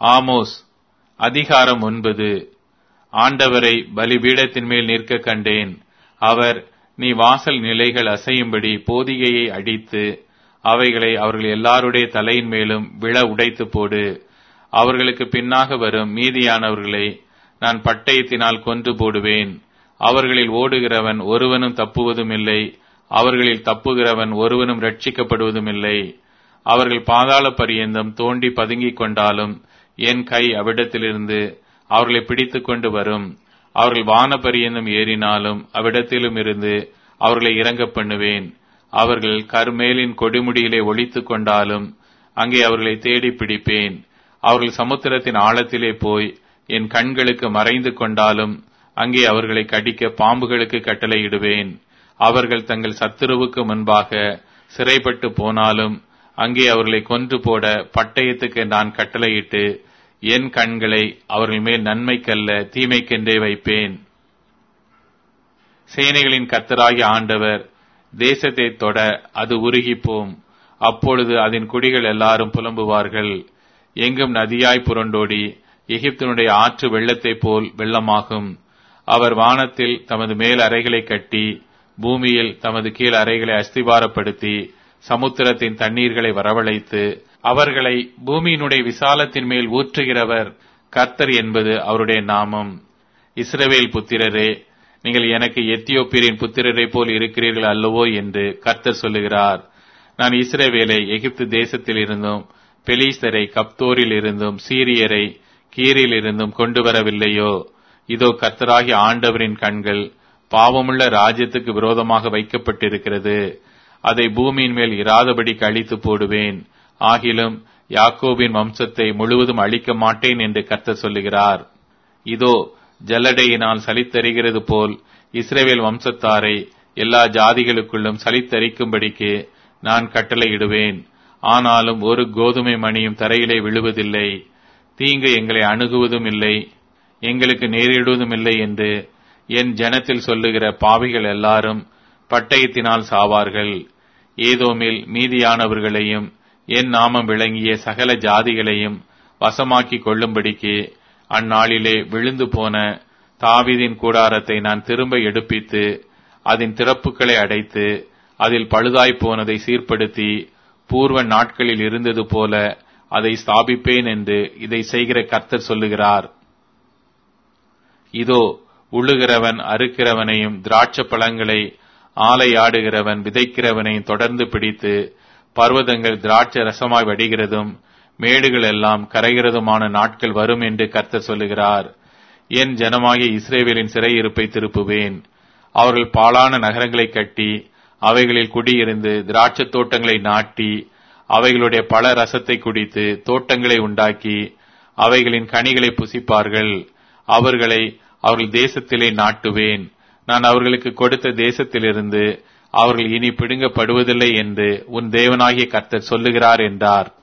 Amos அதிகாரம் ஒன்பது ஆண்டவரை பலிபீடத்தின் மேல் நிற்க கண்டேன் அவர் நீ வாசல் நிலைகள் அசையும்படி போதிகையை அடித்து அவைகளை அவர்கள் எல்லாருடைய தலையின் மேலும் விழ உடைத்து போடு அவர்களுக்கு பின்னாக வரும் மீதியானவர்களை நான் பட்டயத்தினால் கொன்று போடுவேன் அவர்களில் ஓடுகிறவன் ஒருவனும் தப்புவதும் இல்லை அவர்களில் தப்புகிறவன் ஒருவனும் ரட்சிக்கப்படுவதும் இல்லை அவர்கள் பாதாள பரியந்தம் தோண்டி பதுங்கிக் கொண்டாலும் என் கை அவ்விடத்திலிருந்து அவர்களை பிடித்துக் கொண்டு வரும் அவர்கள் வான பரியந்தம் ஏறினாலும் அவ்விடத்திலும் இருந்து அவர்களை இறங்க பண்ணுவேன் அவர்கள் கர்மேலின் கொடிமுடியிலே ஒளித்துக் கொண்டாலும் அங்கே அவர்களை தேடி பிடிப்பேன் அவர்கள் சமுத்திரத்தின் ஆழத்திலே போய் என் கண்களுக்கு மறைந்து கொண்டாலும் அங்கே அவர்களை கடிக்க பாம்புகளுக்கு கட்டளையிடுவேன் அவர்கள் தங்கள் சத்துருவுக்கு முன்பாக சிறைப்பட்டு போனாலும் அங்கே அவர்களை கொன்று போட பட்டயத்துக்கு நான் கட்டளையிட்டு என் கண்களை அவர்கள் மேல் நன்மைக்கல்ல தீமைக்கென்றே வைப்பேன் சேனைகளின் கத்தராகிய ஆண்டவர் தேசத்தை தொட அது உருகிப்போம் அப்பொழுது அதன் குடிகள் எல்லாரும் புலம்புவார்கள் எங்கும் நதியாய் புரண்டோடி எகிப்தினுடைய ஆற்று வெள்ளத்தைப் போல் வெள்ளமாகும் அவர் வானத்தில் தமது மேல் அறைகளை கட்டி பூமியில் தமது கீழ் அறைகளை அஸ்திபாரப்படுத்தி சமுத்திரத்தின் தண்ணீர்களை வரவழைத்து அவர்களை பூமியினுடைய விசாலத்தின் மேல் ஊற்றுகிறவர் கர்த்தர் என்பது அவருடைய நாமம் இஸ்ரவேல் புத்திரரே நீங்கள் எனக்கு எத்தியோப்பியரின் புத்திரரை போல் இருக்கிறீர்கள் அல்லவோ என்று கர்த்தர் சொல்லுகிறார் நான் இஸ்ரவேலை எகிப்து தேசத்தில் இருந்தும் பெலீஸ்தரை கப்தோரில் இருந்தும் சீரியரை கீரில் இருந்தும் கொண்டு வரவில்லையோ இதோ கர்த்தராகிய ஆண்டவரின் கண்கள் பாவமுள்ள ராஜ்யத்துக்கு விரோதமாக வைக்கப்பட்டிருக்கிறது அதை பூமியின் மேல் இராதபடி கழித்து போடுவேன் ஆகிலும் யாக்கோபின் வம்சத்தை முழுவதும் அழிக்க மாட்டேன் என்று கர்த்தர் சொல்லுகிறார் இதோ ஜல்லடையினால் சலித்தறிகிறது போல் இஸ்ரேவேல் வம்சத்தாரை எல்லா ஜாதிகளுக்குள்ளும் சலித்தரிக்கும்படிக்கு நான் கட்டளையிடுவேன் ஆனாலும் ஒரு கோதுமை மணியும் தரையிலே விழுவதில்லை தீங்கு எங்களை அணுகுவதும் இல்லை எங்களுக்கு நேரிடுவதும் இல்லை என்று என் ஜனத்தில் சொல்லுகிற பாவிகள் எல்லாரும் பட்டயத்தினால் சாவார்கள் ஏதோமில் மீதியானவர்களையும் என் நாமம் விளங்கிய சகல ஜாதிகளையும் வசமாக்கி கொள்ளும்படிக்கு அந்நாளிலே விழுந்து போன தாவிதின் கூடாரத்தை நான் திரும்ப எடுப்பித்து அதன் திறப்புகளை அடைத்து அதில் பழுதாய் போனதை சீர்படுத்தி பூர்வ நாட்களில் இருந்தது போல அதை ஸ்தாபிப்பேன் என்று இதை செய்கிற கர்த்தர் சொல்லுகிறார் இதோ உழுகிறவன் அறுக்கிறவனையும் திராட்ச பழங்களை ஆலையாடுகிறவன் விதைக்கிறவனையும் தொடர்ந்து பிடித்து பர்வதங்கள் திராட்சை ரசமாய் வடிகிறதும் மேடுகள் எல்லாம் கரைகிறதுமான நாட்கள் வரும் என்று கர்த்தர் சொல்லுகிறார் என் ஜனமாகிய இஸ்ரேவேலின் சிறையிருப்பை திருப்புவேன் அவர்கள் பாழான நகரங்களை கட்டி அவைகளில் குடியிருந்து திராட்சத் தோட்டங்களை நாட்டி அவைகளுடைய பல ரசத்தை குடித்து தோட்டங்களை உண்டாக்கி அவைகளின் கனிகளை புசிப்பார்கள் அவர்களை அவர்கள் தேசத்திலே நாட்டுவேன் நான் அவர்களுக்கு கொடுத்த தேசத்திலிருந்து அவர்கள் இனி பிடுங்கப்படுவதில்லை என்று உன் தேவனாகிய கர்த்தர் சொல்லுகிறார் என்றார்